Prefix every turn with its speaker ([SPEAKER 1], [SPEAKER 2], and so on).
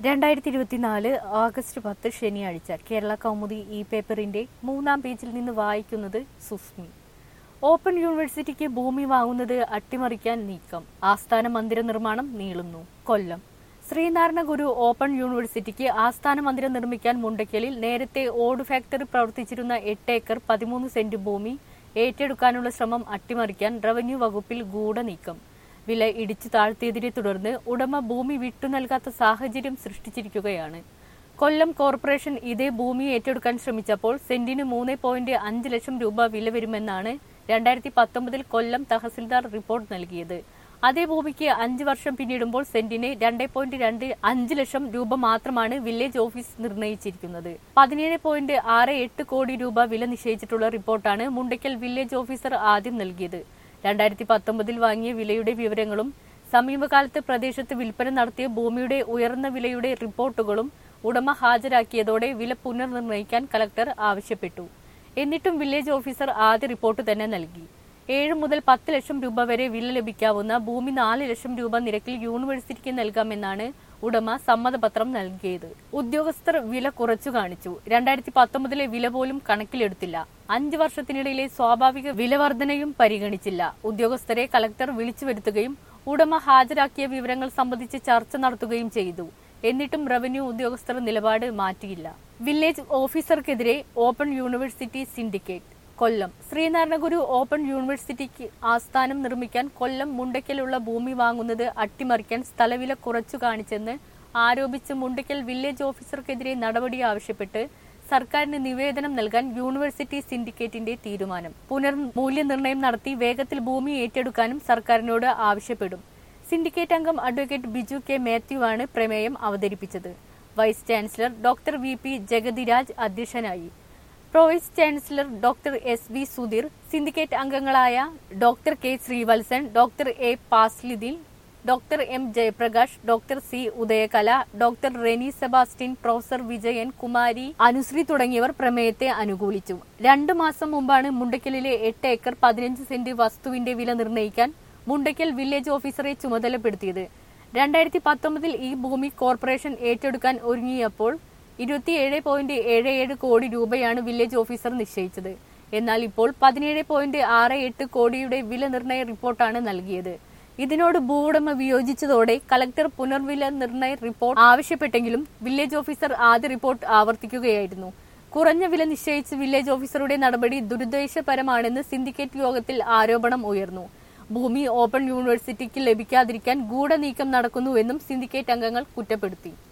[SPEAKER 1] രണ്ടായിരത്തി ഇരുപത്തിനാല് ഓഗസ്റ്റ് പത്ത് ശനിയാഴ്ച കേരള കൗമുദി ഇ പേപ്പറിന്റെ മൂന്നാം പേജിൽ നിന്ന് വായിക്കുന്നത് സുസ്മി ഓപ്പൺ യൂണിവേഴ്സിറ്റിക്ക് ഭൂമി വാങ്ങുന്നത് അട്ടിമറിക്കാൻ നീക്കം ആസ്ഥാന മന്ദിര നിർമ്മാണം നീളുന്നു കൊല്ലം ശ്രീനാരായണ ഗുരു ഓപ്പൺ യൂണിവേഴ്സിറ്റിക്ക് ആസ്ഥാന മന്ദിരം നിർമ്മിക്കാൻ മുണ്ടയ്ക്കലിൽ നേരത്തെ ഓട് ഫാക്ടറി പ്രവർത്തിച്ചിരുന്ന എട്ട് ഏക്കർ പതിമൂന്ന് സെന്റ് ഭൂമി ഏറ്റെടുക്കാനുള്ള ശ്രമം അട്ടിമറിക്കാൻ റവന്യൂ വകുപ്പിൽ ഗൂഢനീക്കം വില ഇടിച്ചു താഴ്ത്തിയതിനെ തുടർന്ന് ഉടമ ഭൂമി വിട്ടു നൽകാത്ത സാഹചര്യം സൃഷ്ടിച്ചിരിക്കുകയാണ് കൊല്ലം കോർപ്പറേഷൻ ഇതേ ഭൂമി ഏറ്റെടുക്കാൻ ശ്രമിച്ചപ്പോൾ സെന്റിന് മൂന്ന് പോയിന്റ് അഞ്ച് ലക്ഷം രൂപ വില വരുമെന്നാണ് രണ്ടായിരത്തി പത്തൊമ്പതിൽ കൊല്ലം തഹസിൽദാർ റിപ്പോർട്ട് നൽകിയത് അതേ ഭൂമിക്ക് അഞ്ച് വർഷം പിന്നിടുമ്പോൾ സെന്റിന് രണ്ട് പോയിന്റ് രണ്ട് അഞ്ച് ലക്ഷം രൂപ മാത്രമാണ് വില്ലേജ് ഓഫീസ് നിർണയിച്ചിരിക്കുന്നത് പതിനേഴ് പോയിന്റ് ആറ് എട്ട് കോടി രൂപ വില നിശ്ചയിച്ചിട്ടുള്ള റിപ്പോർട്ടാണ് മുണ്ടയ്ക്കൽ വില്ലേജ് ഓഫീസർ ആദ്യം നൽകിയത് രണ്ടായിരത്തി പത്തൊമ്പതിൽ വാങ്ങിയ വിലയുടെ വിവരങ്ങളും സമീപകാലത്ത് പ്രദേശത്ത് വിൽപ്പന നടത്തിയ ഭൂമിയുടെ ഉയർന്ന വിലയുടെ റിപ്പോർട്ടുകളും ഉടമ ഹാജരാക്കിയതോടെ വില പുനർനിർണയിക്കാൻ കലക്ടർ ആവശ്യപ്പെട്ടു എന്നിട്ടും വില്ലേജ് ഓഫീസർ ആദ്യ റിപ്പോർട്ട് തന്നെ നൽകി ഏഴ് മുതൽ പത്ത് ലക്ഷം രൂപ വരെ വില ലഭിക്കാവുന്ന ഭൂമി നാല് ലക്ഷം രൂപ നിരക്കിൽ യൂണിവേഴ്സിറ്റിക്ക് നൽകാമെന്നാണ് ഉടമ സമ്മതപത്രം നൽകിയത് ഉദ്യോഗസ്ഥർ വില കുറച്ചു കാണിച്ചു രണ്ടായിരത്തി പത്തൊമ്പതിലെ വില പോലും കണക്കിലെടുത്തില്ല അഞ്ച് വർഷത്തിനിടയിലെ സ്വാഭാവിക വില വർധനയും പരിഗണിച്ചില്ല ഉദ്യോഗസ്ഥരെ കളക്ടർ വിളിച്ചു വരുത്തുകയും ഉടമ ഹാജരാക്കിയ വിവരങ്ങൾ സംബന്ധിച്ച് ചർച്ച നടത്തുകയും ചെയ്തു എന്നിട്ടും റവന്യൂ ഉദ്യോഗസ്ഥർ നിലപാട് മാറ്റിയില്ല വില്ലേജ് ഓഫീസർക്കെതിരെ open university syndicate Kollam Sreenarayana Guru open യൂണിവേഴ്സിറ്റിക്ക് ആസ്ഥാനം നിർമ്മിക്കാൻ കൊല്ലം മുണ്ടയ്ക്കലുള്ള ഭൂമി വാങ്ങുന്നത് അട്ടിമറിക്കാൻ സ്ഥലവില കുറച്ചു കാണിച്ചെന്ന് ആരോപിച്ച് മുണ്ടയ്ക്കൽ വില്ലേജ് ഓഫീസർക്കെതിരെ നടപടി ആവശ്യപ്പെട്ട് സർക്കാരിന് നിവേദനം നൽകാൻ യൂണിവേഴ്സിറ്റി സിൻഡിക്കേറ്റിന്റെ തീരുമാനം പുനർ മൂല്യനിർണ്ണയം നടത്തി വേഗത്തിൽ ഭൂമി ഏറ്റെടുക്കാനും സർക്കാരിനോട് ആവശ്യപ്പെടും സിൻഡിക്കേറ്റ് അംഗം അഡ്വക്കേറ്റ് ബിജു കെ മാത്യു ആണ് പ്രമേയം അവതരിപ്പിച്ചത് vice chancellor doctor V P Jagathiraj അധ്യക്ഷനായി vice chancellor doctor S V Sudheer syndicate അംഗങ്ങളായ doctor K Sreevalsan doctor A Pasludeen doctor M Jayaprakash doctor C Udayakala doctor Reni Sebastian professor Vijayan Kumari Anusree തുടങ്ങിയവർ പ്രമേയത്തെ അനുകൂലിച്ചു രണ്ടു മാസം മുമ്പാണ് മുണ്ടയ്ക്കലിലെ എട്ട് ഏക്കർ പതിനഞ്ച് സെന്റ് വസ്തുവിന്റെ വില നിർണ്ണയിക്കാൻ മുണ്ടയ്ക്കൽ വില്ലേജ് ഓഫീസറെ ചുമതലപ്പെടുത്തിയത് രണ്ടായിരത്തി പത്തൊമ്പതിൽ ഈ ഭൂമി കോർപ്പറേഷൻ ഏറ്റെടുക്കാൻ ഒരുങ്ങിയപ്പോൾ ഇരുപത്തിയേഴ് പോയിന്റ് ഏഴ് ഏഴ് കോടി രൂപയാണ് വില്ലേജ് ഓഫീസർ നിശ്ചയിച്ചത് എന്നാൽ ഇപ്പോൾ പതിനേഴ് പോയിന്റ് ആറ് എട്ട് കോടിയുടെ വില നിർണ്ണയ റിപ്പോർട്ടാണ് നൽകിയത് ഇതിനോട് ഭൂവുടമ വിയോജിച്ചതോടെ കളക്ടർ പുനർവില നിർണ്ണയ റിപ്പോർട്ട് ആവശ്യപ്പെട്ടെങ്കിലും വില്ലേജ് ഓഫീസർ ആദ്യ റിപ്പോർട്ട് ആവർത്തിക്കുകയായിരുന്നു കുറഞ്ഞ വില നിശ്ചയിച്ച് വില്ലേജ് ഓഫീസറുടെ നടപടി ദുരുദ്ദേശപരമാണെന്ന് സിൻഡിക്കേറ്റ് യോഗത്തിൽ ആരോപണം ഉയർന്നു ഭൂമി ഓപ്പൺ യൂണിവേഴ്സിറ്റിക്ക് ലഭിക്കാതിരിക്കാൻ ഗൂഢനീക്കം നടക്കുന്നുവെന്നും സിൻഡിക്കേറ്റ് അംഗങ്ങൾ കുറ്റപ്പെടുത്തി